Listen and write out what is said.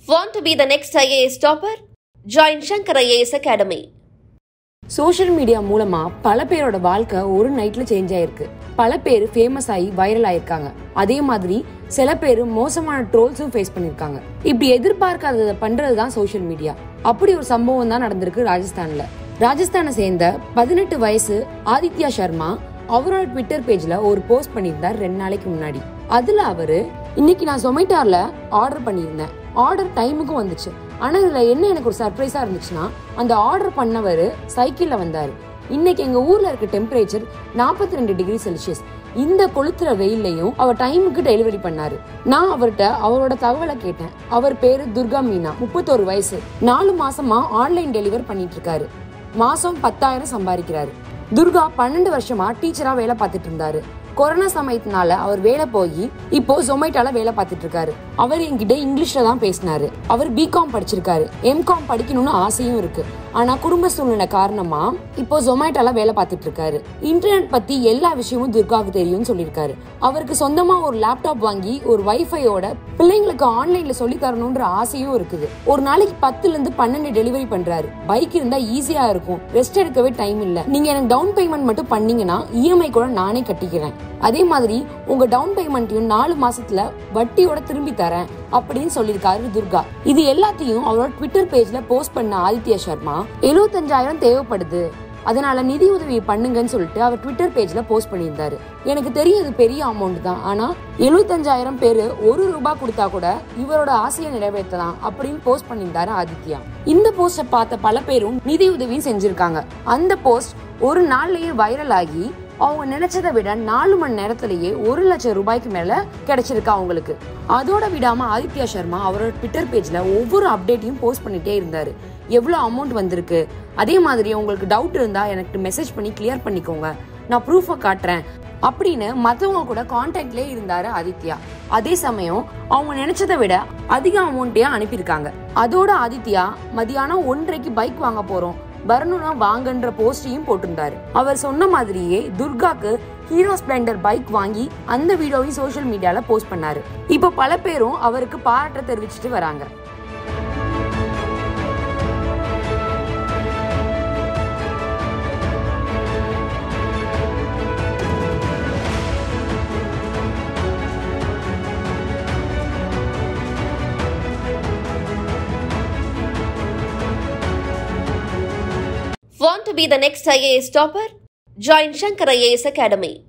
Want to be the next IAS topper? Join Shankar IAS Academy. Social media மூலமா பல பேரோட வாழ்க்கை ஒரு நைட்ல சேஞ்ச் ஆயிருக்கு பல பேர் ஃபேமஸ் ஆகி வைரல் ஆயிருக்காங்க அதே மாதிரி சில பேர் மோசமான ட்ரோல்ஸும் ஃபேஸ் பண்ணிருக்காங்க இப்படி எதிர்பார்க்காததை பண்றதுதான் சோஷியல் மீடியா அப்படி ஒரு சம்பவம் தான் நடந்திருக்கு ராஜஸ்தான்ல ராஜஸ்தானை சேர்ந்த பதினெட்டு வயசு ஆதித்யா சர்மா அவரோட ட்விட்டர் பேஜ்ல ஒரு போஸ்ட் பண்ணியிருந்தார் ரெண்டு நாளைக்கு முன்னாடி அதுல அவரு இன்னைக்கு நான் சொமைட்டார்ல ஆர்டர் பண்ணியிருந்தேன் ஆர்டர் டைமுக்கும் வந்துச்சு ஆனா இதுல என்ன எனக்கு ஒரு சர்ப்ரைஸா இருந்துச்சுன்னா அந்த ஆர்டர் பண்ணவர் சைக்கிள்ல வந்தாரு இன்னைக்கு எங்க ஊர்ல இருக்க டெம்பரேச்சர் 42 ரெண்டு டிகிரி செல்சியஸ் இந்த கொளுத்துற வெயில்லையும் அவர் டைமுக்கு டெலிவரி பண்ணாரு நான் அவர்கிட்ட அவரோட தகவலை கேட்டேன் அவர் பேரு துர்கா மீனா முப்பத்தோரு வயசு நாலு மாசமா ஆன்லைன் டெலிவர் பண்ணிட்டு இருக்காரு மாசம் பத்தாயிரம் சம்பாதிக்கிறாரு துர்கா பன்னெண்டு வருஷமா டீச்சரா வேலை பார்த்துட்டு இருந்தாரு கொரோனா சமயத்தினால அவர் வேலை போய் இப்போ ஜொமேட்டோல வேலை பார்த்துட்டு இருக்காரு அவர் என்கிட்ட இங்கிலீஷ்ல தான் பேசினாரு அவர் பிகாம் படிச்சிருக்காரு எம்காம் படிக்கணும்னு ஆசையும் இருக்கு ஆனா குடும்ப சூழ்நிலை காரணமா இப்போ ஜொமேட்டோல வேலை பார்த்துட்டு இருக்காரு இன்டர்நெட் பத்தி எல்லா விஷயமும் துர்காவுக்கு தெரியும்னு சொல்லியிருக்காரு அவருக்கு சொந்தமா ஒரு லேப்டாப் வாங்கி ஒரு வைஃபையோட பிள்ளைங்களுக்கு ஆன்லைன்ல சொல்லி தரணும்ன்ற ஆசையும் இருக்குது ஒரு நாளைக்கு பத்துல இருந்து பன்னெண்டு டெலிவரி பண்றாரு பைக் இருந்தா ஈஸியா இருக்கும் ரெஸ்ட் எடுக்கவே டைம் இல்ல நீங்க எனக்கு டவுன் பேமெண்ட் மட்டும் பண்ணீங்கன்னா இஎம்ஐ கூட நானே கட்டிக்கிறேன் அதே மாதிரி உங்க டவுன் பேமெண்ட்டையும் நாலு மாசத்துல வட்டியோட திரும்பி தரேன் அப்படின்னு சொல்லியிருக்காரு துர்கா இது எல்லாத்தையும் அவரோட ட்விட்டர் பேஜ்ல போஸ்ட் பண்ண ஆதித்யா சர்மா எழுபத்தஞ்சாயிரம் தேவைப்படுது அதனால நிதி உதவி பண்ணுங்கன்னு சொல்லிட்டு அவர் ட்விட்டர் பேஜ்ல போஸ்ட் பண்ணியிருந்தாரு எனக்கு தெரியும் இது பெரிய அமௌண்ட் தான் ஆனா எழுபத்தஞ்சாயிரம் பேரு ஒரு ரூபாய் கொடுத்தா கூட இவரோட ஆசையை நிறைவேற்றலாம் அப்படின்னு போஸ்ட் பண்ணியிருந்தாரு ஆதித்யா இந்த போஸ்ட பார்த்த பல பேரும் நிதி உதவியும் செஞ்சிருக்காங்க அந்த போஸ்ட் ஒரு நாள்லயே வைரல் ஆகி அவங்க நினைச்சதை விட நாலு மணி நேரத்திலேயே ஒரு லட்சம் ரூபாய்க்கு மேல கிடைச்சிருக்கு அவங்களுக்கு அதோட விடாம ஆதித்யா சர்மா அவரோட ட்விட்டர் பேஜ்ல ஒவ்வொரு அப்டேட்டையும் போஸ்ட் பண்ணிட்டே இருந்தாரு எவ்வளவு அமௌண்ட் வந்திருக்கு அதே மாதிரி உங்களுக்கு டவுட் இருந்தா எனக்கு மெசேஜ் பண்ணி கிளியர் பண்ணிக்கோங்க நான் ப்ரூஃபை காட்டுறேன் அப்படின்னு மத்தவங்க கூட கான்டாக்ட்லயே இருந்தாரு ஆதித்யா அதே சமயம் அவங்க நினைச்சதை விட அதிக அமௌண்ட்டே அனுப்பியிருக்காங்க அதோட ஆதித்யா மதியானம் ஒன்றரைக்கு பைக் வாங்க போறோம் வரணும்னா வாங்கன்ற போஸ்டையும் போட்டிருந்தாரு அவர் சொன்ன மாதிரியே துர்காக்கு ஹீரோ ஸ்பிளெண்டர் பைக் வாங்கி அந்த வீடியோவையும் சோஷியல் மீடியால போஸ்ட் பண்ணாரு இப்போ பல பேரும் அவருக்கு பாராட்ட தெரிவிச்சிட்டு வராங்க Want to be the next IAS topper? Join Shankar IAS Academy.